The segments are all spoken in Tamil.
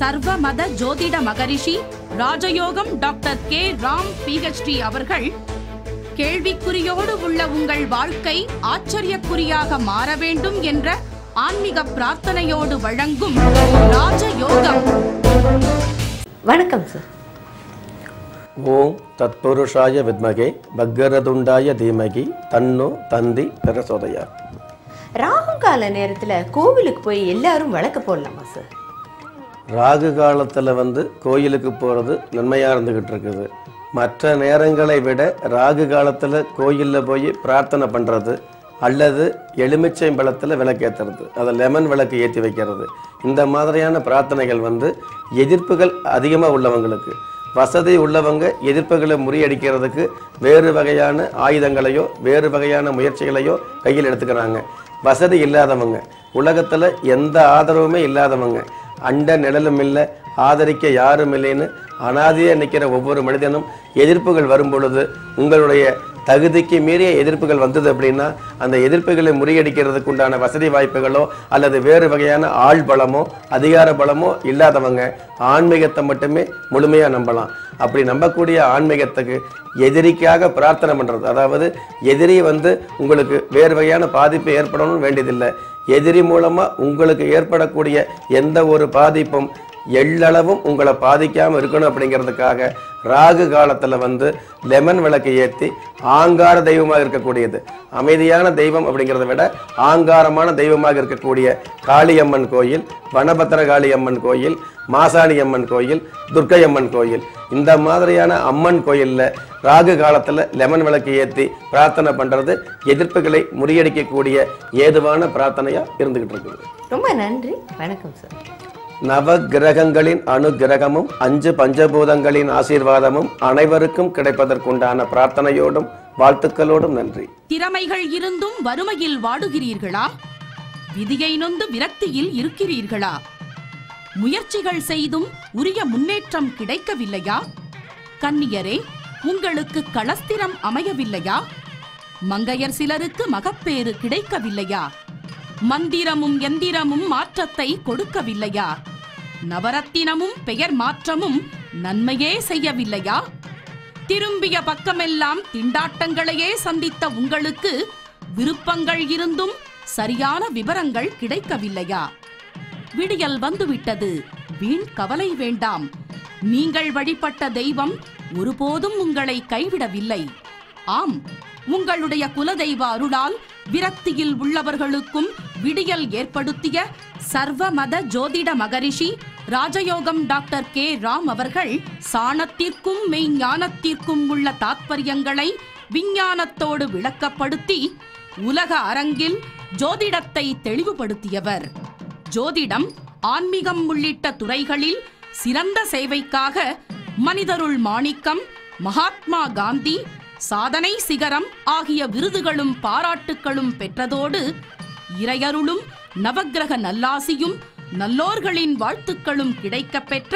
சர்வமத ஜோதிட மகரிஷி ராஜயோகம் டாக்டர் கே ராம் பிஹெச்டி அவர்கள் கேள்விக்குறியோடு உள்ள உங்கள் வாழ்க்கை ஆச்சரியக்குறியாக மாற வேண்டும் என்ற ஆன்மீக பிரார்த்தனையோடு வழங்கும் ராஜயோகம் வணக்கம் சார் ஓம் தத்புருஷாய வித்மகே பக்கரதுண்டாய தீமகி தன்னோ தந்தி பிரசோதயா ராகு கால நேரத்துல கோவிலுக்கு போய் எல்லாரும் விளக்கு போடலாமா சார் ராகு காலத்தில் வந்து கோயிலுக்கு போகிறது நன்மையாக இருந்துக்கிட்டு இருக்குது மற்ற நேரங்களை விட ராகு காலத்தில் கோயிலில் போய் பிரார்த்தனை பண்ணுறது அல்லது எலுமிச்சை பழத்தில் விளக்கேற்றுறது அதை லெமன் விளக்கு ஏற்றி வைக்கிறது இந்த மாதிரியான பிரார்த்தனைகள் வந்து எதிர்ப்புகள் அதிகமாக உள்ளவங்களுக்கு வசதி உள்ளவங்க எதிர்ப்புகளை முறியடிக்கிறதுக்கு வேறு வகையான ஆயுதங்களையோ வேறு வகையான முயற்சிகளையோ கையில் எடுத்துக்கிறாங்க வசதி இல்லாதவங்க உலகத்தில் எந்த ஆதரவுமே இல்லாதவங்க அண்ட நிழலும் இல்லை ஆதரிக்க யாரும் இல்லைன்னு அனாதையாக நிற்கிற ஒவ்வொரு மனிதனும் எதிர்ப்புகள் வரும் பொழுது உங்களுடைய தகுதிக்கு மீறிய எதிர்ப்புகள் வந்தது அப்படின்னா அந்த எதிர்ப்புகளை முறியடிக்கிறதுக்கு உண்டான வசதி வாய்ப்புகளோ அல்லது வேறு வகையான ஆள் பலமோ அதிகார பலமோ இல்லாதவங்க ஆன்மீகத்தை மட்டுமே முழுமையாக நம்பலாம் அப்படி நம்பக்கூடிய ஆன்மீகத்துக்கு எதிரிக்காக பிரார்த்தனை பண்ணுறது அதாவது எதிரி வந்து உங்களுக்கு வேறு வகையான பாதிப்பு ஏற்படணும்னு வேண்டியதில்லை எதிரி மூலமாக உங்களுக்கு ஏற்படக்கூடிய எந்த ஒரு பாதிப்பும் எள்ளளவும் உங்களை பாதிக்காமல் இருக்கணும் அப்படிங்கிறதுக்காக ராகு காலத்தில் வந்து லெமன் விளக்கு ஏற்றி ஆங்கார தெய்வமாக இருக்கக்கூடியது அமைதியான தெய்வம் அப்படிங்கிறத விட ஆங்காரமான தெய்வமாக இருக்கக்கூடிய காளியம்மன் கோயில் வனபத்திர காளியம்மன் கோயில் மாசாணி அம்மன் கோயில் துர்க்கையம்மன் கோயில் இந்த மாதிரியான அம்மன் கோயிலில் ராகு காலத்தில் லெமன் விளக்கு ஏற்றி பிரார்த்தனை பண்ணுறது எதிர்ப்புகளை முறியடிக்கக்கூடிய ஏதுவான பிரார்த்தனையாக இருந்துகிட்டு இருக்குது ரொம்ப நன்றி வணக்கம் சார் நவ கிரகங்களின் அனுகிரகமும் அஞ்சு பஞ்சபூதங்களின் ஆசீர்வாதமும் அனைவருக்கும் கிடைப்பதற்குண்டான பிரார்த்தனையோடும் வாழ்த்துக்களோடும் நன்றி திறமைகள் இருந்தும் வறுமையில் வாடுகிறீர்களா விதியை நொந்து விரக்தியில் இருக்கிறீர்களா முயற்சிகள் செய்தும் உரிய முன்னேற்றம் கிடைக்கவில்லையா கன்னியரே உங்களுக்கு களஸ்திரம் அமையவில்லையா மங்கையர் சிலருக்கு மகப்பேறு கிடைக்கவில்லையா மந்திரமும் எந்திரமும் மாற்றத்தை கொடுக்கவில்லையா நவரத்தினமும் பெயர் மாற்றமும் நன்மையே செய்யவில்லையா திரும்பிய பக்கமெல்லாம் திண்டாட்டங்களையே சந்தித்த உங்களுக்கு விருப்பங்கள் இருந்தும் சரியான விவரங்கள் கிடைக்கவில்லையா விடியல் வந்துவிட்டது வீண் கவலை வேண்டாம் நீங்கள் வழிபட்ட தெய்வம் ஒருபோதும் உங்களை கைவிடவில்லை ஆம் உங்களுடைய குலதெய்வ அருளால் விரக்தியில் உள்ளவர்களுக்கும் விடியல் ஏற்படுத்திய சர்வமத ஜோதிட மகரிஷி ராஜயோகம் டாக்டர் கே ராம் அவர்கள் சாணத்திற்கும் மெய்ஞானத்திற்கும் உள்ள தாத்பரியங்களை விஞ்ஞானத்தோடு விளக்கப்படுத்தி உலக அரங்கில் ஜோதிடத்தை தெளிவுபடுத்தியவர் ஜோதிடம் ஆன்மீகம் உள்ளிட்ட துறைகளில் சிறந்த சேவைக்காக மனிதருள் மாணிக்கம் மகாத்மா காந்தி சாதனை சிகரம் ஆகிய விருதுகளும் பாராட்டுக்களும் பெற்றதோடு இறையருளும் நவக்கிரக நல்லாசியும் நல்லோர்களின் வாழ்த்துக்களும் கிடைக்கப் பெற்ற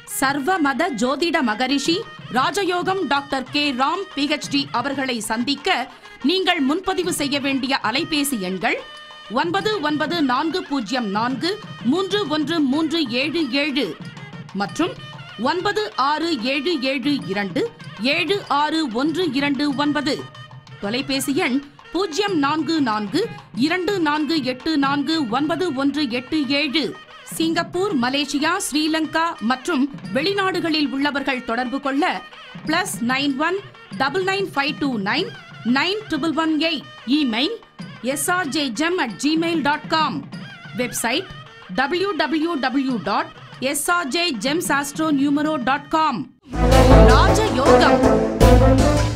சர்வமத ஜோதிட மகரிஷி ராஜயோகம் டாக்டர் கே ராம் பிஹெச்டி அவர்களை சந்திக்க நீங்கள் முன்பதிவு செய்ய வேண்டிய அலைபேசி எண்கள் ஒன்பது ஒன்பது நான்கு பூஜ்ஜியம் நான்கு மூன்று ஒன்று மூன்று ஏழு ஏழு மற்றும் ஒன்பது ஆறு ஏழு ஏழு இரண்டு ஏழு ஆறு ஒன்று இரண்டு ஒன்பது தொலைபேசி எண் பூஜ்ஜியம் நான்கு நான்கு இரண்டு நான்கு எட்டு நான்கு ஒன்பது ஒன்று எட்டு ஏழு சிங்கப்பூர் மலேசியா ஸ்ரீலங்கா மற்றும் வெளிநாடுகளில் உள்ளவர்கள் தொடர்பு கொள்ள plus nine one double nine five two nine nine triple one eight email SRJ gem at Gmail dot com website W W W dot SRJ gems astro numero dot com ராஜயோகம்